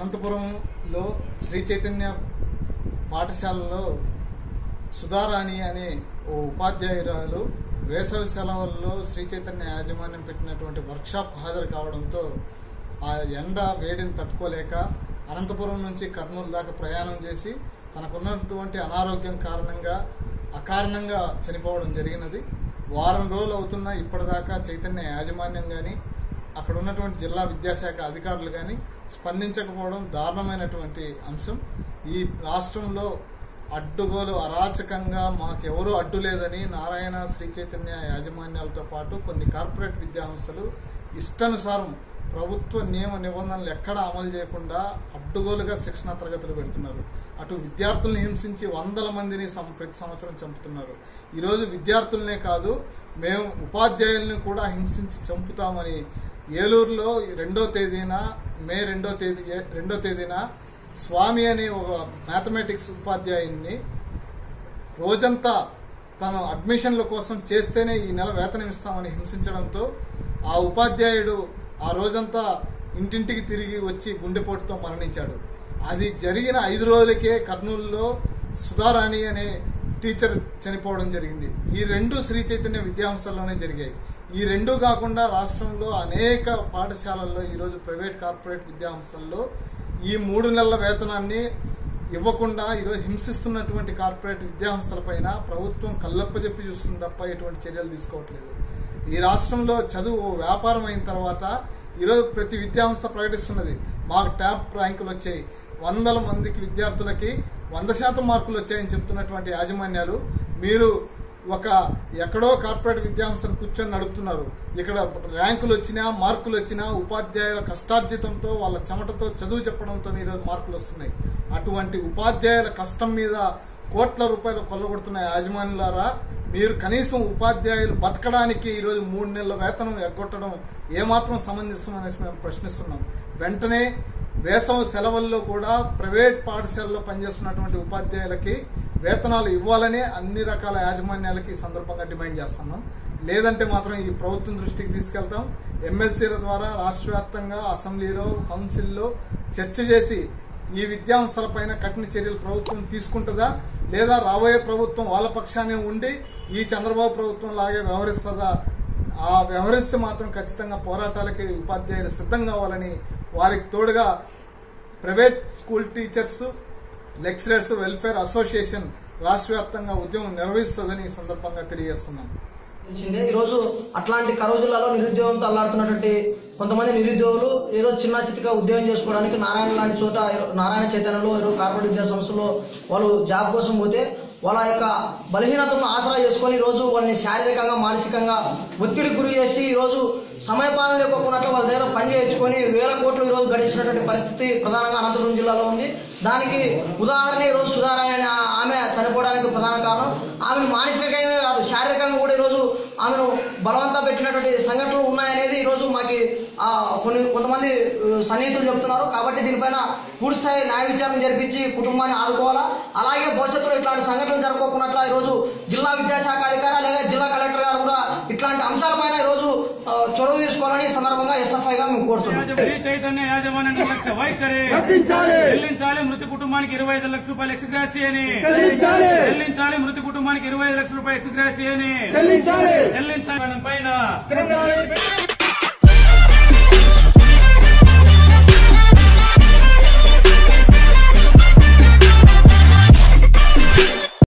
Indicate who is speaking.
Speaker 1: అనంతపురంలో శ్రీ చైతన్య పాఠశాలలో సుధారాణి అనే ఓ ఉపాధ్యాయురాలు వేసవి సెలవుల్లో శ్రీ చైతన్య యాజమాన్యం పెట్టినటువంటి వర్క్షాప్ హాజరు కావడంతో ఆ ఎండ వేడిని తట్టుకోలేక అనంతపురం నుంచి కర్నూలు దాకా ప్రయాణం చేసి తనకున్నటువంటి అనారోగ్యం కారణంగా అకారణంగా చనిపోవడం జరిగినది వారం రోజులు అవుతున్నా ఇప్పటిదాకా చైతన్య యాజమాన్యం కానీ అక్కడ ఉన్నటువంటి జిల్లా విద్యాశాఖ అధికారులు కానీ స్పందించకపోవడం దారుణమైనటువంటి అంశం ఈ రాష్ట్రంలో అడ్డుగోలు అరాచకంగా మాకెవరూ అడ్డు లేదని నారాయణ శ్రీ చైతన్య యాజమాన్యాలతో పాటు కొన్ని కార్పొరేట్ విద్యాసంస్థలు ఇష్టానుసారం ప్రభుత్వ నియమ నిబంధనలు ఎక్కడా అమలు చేయకుండా అడ్డుగోలుగా శిక్షణ తరగతులు పెడుతున్నారు అటు విద్యార్థుల్ని హింసించి వందల మందిని సం- ప్రతి సంవత్సరం చంపుతున్నారు ఈరోజు విద్యార్థులనే కాదు మేము ఉపాధ్యాయుల్ని కూడా హింసించి చంపుతామని ఏలూరులో రెండో తేదీన మే రెండో తేదీ ఏ- రెండో తేదీన స్వామి అనే ఒక మ్యాథమెటిక్స్ ఉపాధ్యాయుని రోజంతా తను అడ్మిషన్ల కోసం చేస్తేనే ఈ నెల వేతనం ఇస్తామని హింసించడంతో ఆ ఉపాధ్యాయుడు ఆ రోజంతా ఇంటింటికి తిరిగి వచ్చి గుండెపోటుతో మరణించాడు అది జరిగిన ఐదు రోజులకే కర్నూలులో సుధారాణి అనే టీచర్ చనిపోవడం జరిగింది ఈ రెండు శ్రీ చైతన్య విద్యాంశాల్లోనే జరిగాయి ఈ రెండు కాకుండా రాష్ట్రంలో అనేక పాఠశాలల్లో ఈరోజు ప్రైవేట్ కార్పొరేట్ విద్యాంశాల్లో ఈ మూడు నెలల వేతనాన్ని ఇవ్వకుండా ఈరోజు హింసిస్తున్నటువంటి కార్పొరేట్ విద్యాసంస్థలపైన ప్రభుత్వం కళ్ళప్పచెప్పి చూస్తుంది తప్ప ఎటువంటి చర్యలు తీసుకోవట్లేదు ఈ రాష్ట్రంలో చదువు ఓ వ్యాపారం అయిన తర్వాత ఈరోజు ప్రతి విద్యాసంస్థ ప్రకటిస్తున్నది మాకు ట్యాప్ ర్యాంకులు వచ్చాయి వందల మందికి విద్యార్థులకి వంద శాతం మార్కులు వచ్చాయని చెప్తున్నటువంటి యాజమాన్యాలు మీరు ఒక ఎక్కడో కార్పొరేట్ విద్యాసంస్థను కూర్చొని నడుపుతున్నారు ఇక్కడ ర్యాంకులు వచ్చినా మార్కులు వచ్చినా ఉపాధ్యాయుల కష్టార్జితంతో వాళ్ళ చెమటతో చదువు చెప్పడంతో ఈరోజు మార్కులు వస్తున్నాయి అటువంటి ఉపాధ్యాయుల కష్టం మీద కోట్ల రూపాయలు కొల్లగొడుతున్న యాజమాన్యులారా మీరు కనీసం ఉపాధ్యాయులు బతకడానికి ఈరోజు మూడు నెలల వేతనం ఎగ్గొట్టడం ఏమాత్రం సమంజసం అనేసి మేము ప్రశ్నిస్తున్నాం వెంటనే వేసవి సెలవుల్లో కూడా ప్రైవేట్ పాఠశాలలో పనిచేస్తున్నటువంటి ఉపాధ్యాయులకి వేతనాలు ఇవ్వాలని అన్ని రకాల యాజమాన్యాలకి ఈ సందర్భంగా డిమాండ్ చేస్తున్నాం లేదంటే మాత్రం ఈ ప్రభుత్వం దృష్టికి తీసుకెళ్తాం ఎమ్మెల్సీల ద్వారా రాష్ట్ర వ్యాప్తంగా అసెంబ్లీలో కౌన్సిల్లో చర్చ చేసి ఈ విద్యాంశాలపైన కఠిన చర్యలు ప్రభుత్వం తీసుకుంటుందా లేదా రాబోయే ప్రభుత్వం వాళ్ళ పక్షానే ఉండి ఈ చంద్రబాబు ప్రభుత్వం లాగే వ్యవహరిస్తుందా ఆ వ్యవహరిస్తే మాత్రం ఖచ్చితంగా పోరాటాలకి ఉపాధ్యాయులు సిద్ధం కావాలని వారికి తోడుగా private school teachers lecturers welfare association రాష్ట్ర వ్యాప్తంగా ఉద్యమం నిర్వహిస్తుందని ఈ సందర్భంగా తెలియజేస్తున్నాం
Speaker 2: తెలిసిందే ఈరోజు అట్లాంటి కరువు జిల్లాలో నిరుద్యోగంతో అల్లాడుతున్నటువంటి కొంతమంది నిరుద్యోగులు ఏదో చిన్న చితిగా ఉద్యోగం చేసుకోవడానికి నారాయణ లాంటి చోట నారాయణ చైతన్యంలో ఏదో కార్పొరేట్ విద్యా సంస్థలో వాళ్ళు జాబ్ కోసం పోతే వాళ్ళ యొక్క బలహీనతను ఆసరా చేసుకొని ఈ రోజు వాళ్ళని శారీరకంగా మానసికంగా ఒత్తిడికి గురి చేసి ఈ రోజు సమయపాలన లేకపోకున్నట్లు వాళ్ళ దగ్గర పని చేయించుకొని వేల కోట్లు ఈ రోజు గడిచినటువంటి పరిస్థితి ప్రధానంగా అనంతపురం జిల్లాలో ఉంది దానికి ఉదాహరణ ఈ రోజు సుధారాయణ అనే ఆ- ఆమె చనిపోవడానికి ప్రధాన కారణం ఆమెను మానసికంగా కాదు శారీరకంగా కూడా ఈ రోజు ఆమెను బలవంతం పెట్టినటువంటి సంఘటనలు ఉన్నాయనేది ఈ రోజు మాకి ఆ, కొన్ని కొంతమంది ఆ, సన్నిహితులు చెప్తున్నారు కాబట్టి దీనిపైన పూర్తి స్థాయి న్యాయ విచారణ జరిపించి కుటుంబాన్ని ఆదుకోవాలా అలాగే భవిష్యత్తులో ఇట్లాంటి సంఘటనలు జరగకోకున్నట్ల ఈ రోజు జిల్లా విద్యాశాఖ అధికారి అలాగే జిల్లా కలెక్టర్ గారు కూడా ఇట్లాంటి అంశాలపైన ఈ రోజు ఆ, చొరవ తీసుకోవాలని ఈ సందర్భంగా ఎస్ఎఫ్ఐ గా మేము కోరుతున్నాం
Speaker 3: శ్రీ చైతన్య యాజమాన్య నిర్లక్ష్య వైఖరి చెల్లించాలి మృతి కుటుంబానికి ఇరవై ఐదు లక్షల రూపాయలు ఎక్స్గ్రాసి అని
Speaker 4: చెల్లించాలి.
Speaker 3: చెల్లించాలి మృతి కుటుంబానికి ఇరవై ఐదు లక్షల రూపాయలు ఎక్స్గ్రాసి అని
Speaker 4: చెల్లించాలి
Speaker 3: చెల్లించాలి పైన
Speaker 4: క్రిమినల్